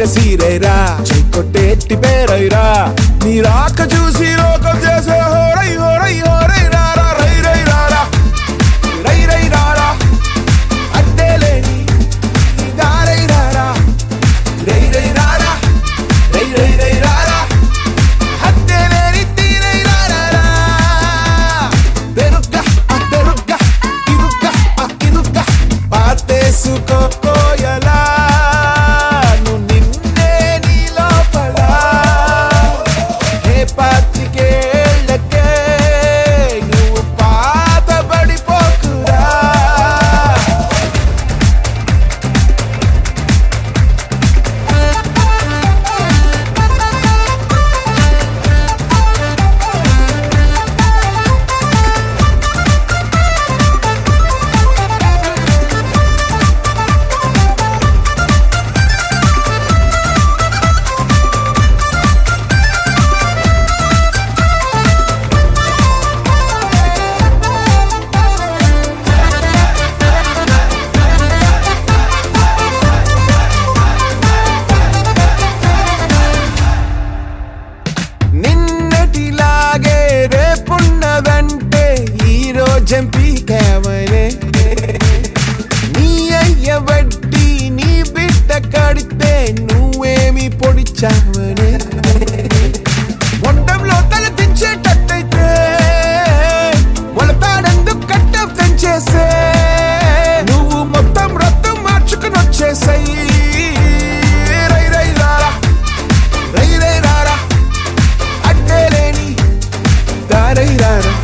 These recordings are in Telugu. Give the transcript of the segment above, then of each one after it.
పెట్టె సీరైరా చెయ్యి కొట్టేట్టి పేరైరా నీ రాక చూసి లోకం చేసే హోరై హోరై హోరై రారా రై రై రారా రై రై రారా అడ్డేలేని ఈ దారై రారా రై రై రారా రై రై రై రారా హద్దెలేని తీరై రారా బెరుగ్గా ఆ బెరుగ్గా ఇరుగ్గా ఆ ఇరుగ్గా పాతేసుకోయలా నువ్వు నిన్నే నీ లోపల హే పాతికేళ్ళకే నువ్వు పాత పడిపోకురా నిన్నటిలాగే రేపున్నదంటే ఈ రోజెంపీ కేవలే నీ అయ్య బట్టి నీ బిడ్డ కడితే నువ్వేమి పొడిచావనే వంటంలో తల దించేటట్టయితే మొలతాడెందుకు కట్ట పెంచేసే నువ్వు మొత్తం రక్తం మార్చుకుని వచ్చేసాయి రై రై రారా రై రై రారా అడ్డేలేని దారై రారా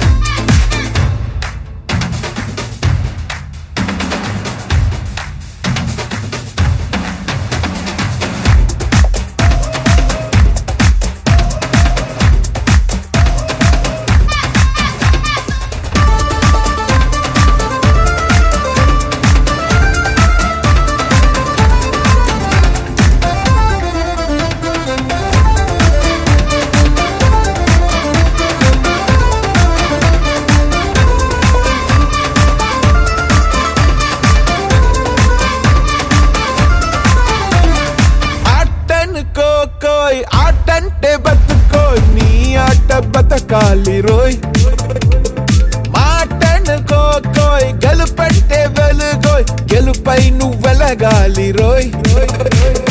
ఆటనుకోకోయ్ ఆటంటే బతుకోయ్ నీ ఆట బతకాలి రోయ్ మాటనుకోకోయ్ గెలుపంటే వెలుగోయ్ గెలుపై నువ్వు వెలగాలి రోయ్